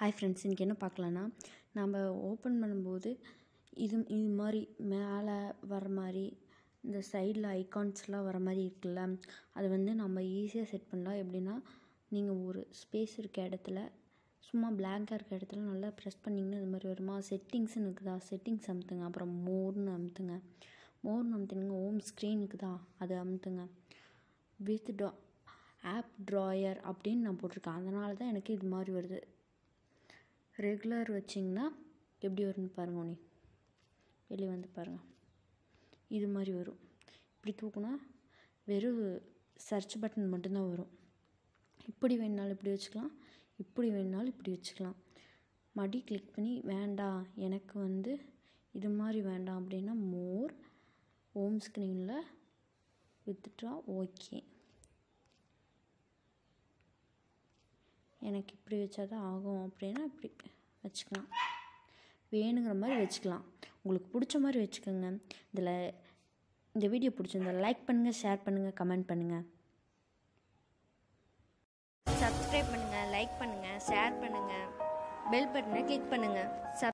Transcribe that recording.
hi friends இன்றைக்கி என்ன பார்க்கலான்னா நம்ம ஓப்பன் பண்ணும்போது இது இது மாதிரி மேலே வர மாதிரி இந்த சைடில் ஐகான்ஸ்லாம் வர மாதிரி இருக்குல்ல அது வந்து நம்ம ஈஸியாக செட் பண்ணலாம் எப்படின்னா நீங்கள் ஒரு ஸ்பேஸ் இருக்க இடத்துல சும்மா பிளாங்காக இருக்க இடத்துல நல்லா ப்ரெஸ் பண்ணிங்கன்னா இது மாதிரி வருமா செட்டிங்ஸ்னு இருக்குதா செட்டிங்ஸ் அமுத்துங்க அப்புறம் மோர்னு அமுத்துங்க மோர்னு அமுத்துனீங்க ஹோம் ஸ்க்ரீன் இருக்குதா அதை அமுத்துங்க வித் டா ஆப் ட்ராயர் அப்படின்னு நான் போட்டிருக்கேன் அதனால தான் எனக்கு இது மாதிரி வருது ரெகுலர் வச்சிங்கன்னா எப்படி வரும்னு பாருங்க நீ வெளியே வந்து பாருங்கள் இது மாதிரி வரும் இப்படி தூக்குனா வெறும் சர்ச் பட்டன் மட்டும்தான் வரும் இப்படி வேணுனாலும் இப்படி வச்சுக்கலாம் இப்படி வேணுனாலும் இப்படி வச்சுக்கலாம் மடி கிளிக் பண்ணி வேண்டாம் எனக்கு வந்து இது மாதிரி வேண்டாம் அப்படின்னா மோர் ஹோம் ஸ்க்ரீனில் வித்துட்ரா ஓகே எனக்கு இப்படி வச்சா தான் ஆகும் அப்படின்னா இப்படி வச்சுக்கலாம் வேணுங்கிற மாதிரி வச்சுக்கலாம் உங்களுக்கு பிடிச்ச மாதிரி வச்சுக்கோங்க இதில் இந்த வீடியோ பிடிச்சிருந்தா லைக் பண்ணுங்கள் ஷேர் பண்ணுங்கள் கமெண்ட் பண்ணுங்கள் சப்ஸ்கிரைப் பண்ணுங்கள் லைக் பண்ணுங்கள் ஷேர் பண்ணுங்கள் பெல் பட்டனை கிளிக் பண்ணுங்கள் சப்